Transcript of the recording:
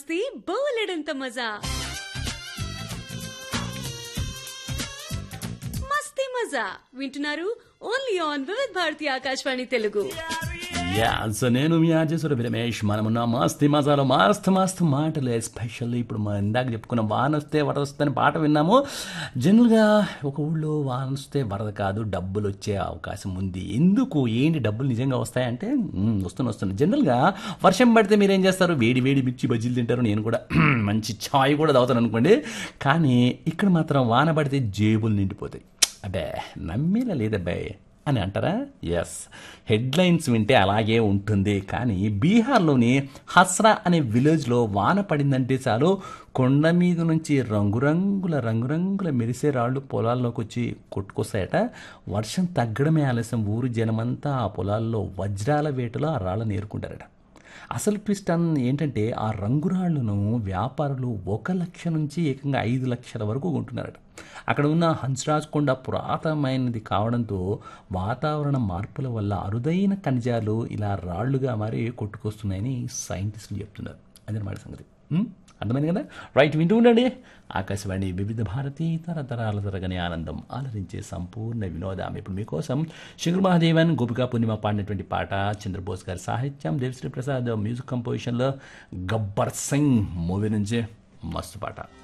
మస్తీ బోలెడంత మజా మస్తీ మజా వింటున్నారు only on Vividh Bharati Akashvani Telugu ya so నేను మీ ఆర్జేశ్వర రమేష్ మనమున్న మస్తీ మజాలో మస్త్ మస్త్ మాటలు ఎస్పెషల్లీ ఇప్పుడు మనం ఇందాక చెప్పుకున్న వాన వస్తే వరద వస్తే అని పాట విన్నాము జనరల్గా ఒక ఊళ్ళో వాన వస్తే వరద కాదు డబ్బులు వచ్చే అవకాశం ఉంది ఎందుకు ఏంటి డబ్బులు నిజంగా వస్తాయంటే మ్మ్, వస్తున్నాయి వస్తున్నాయి జనరల్గా వర్షం పడితే మీరు ఏం చేస్తారు వేడి వేడి మిర్చి బజ్జీలు తింటారు నేను కూడా మంచి చాయ్ కూడా తాగుతాను అనుకోండి కానీ ఇక్కడ మాత్రం వాన పడితే జేబులు నిండిపోతాయి అబ్బే నమ్మేలా లేదబ్బాయి అని అంటారా ఎస్ హెడ్లైన్స్ వింటే అలాగే ఉంటుంది కానీ బీహార్లోని హస్రా అనే విలేజ్లో వాన పడిందంటే చాలు కొండ మీద నుంచి రంగురంగుల రంగురంగుల మెరిసే రాళ్ళు పొలాల్లోకి వచ్చి కొట్టుకొస్తాయట వర్షం తగ్గడమే ఆలస్యం ఊరు జనమంతా ఆ పొలాల్లో వజ్రాల వేటలో ఆ రాళ్ళని ఏరుకుంటారట అసలు ట్విస్ట్ అన్ ఏంటంటే ఆ రంగురాళ్లను వ్యాపారులు ఒక లక్ష నుంచి ఏకంగా ఐదు లక్షల వరకు కొంటున్నారట అక్కడ ఉన్న హంసరాజ్ కొండ పురాతనమైనది కావడంతో వాతావరణ మార్పుల వల్ల అరుదైన ఖనిజాలు ఇలా రాళ్లుగా మారి కొట్టుకొస్తున్నాయని సైంటిస్టులు చెప్తున్నారు అదనమాట సంగతి ఉం? అర్థమైంది కదా రైట్ వింటూ ఉండండి ఆకాశవాణి వివిధ భారతి తరతరాల తరగని ఆనందం ఆలరించే సంపూర్ణ వినోదం ఇప్పుడు మీకోసం శంకర్ మహాదేవన్ గోపికా పూర్ణిమ పాడినటువంటి పాట చంద్రబోస్ గారి సాహిత్యం దేవిశ్రీ ప్రసాద్ మ్యూజిక్ కంపోజిషన్లో గబ్బర్ సింగ్ మూవీ నుంచి మస్తు పాట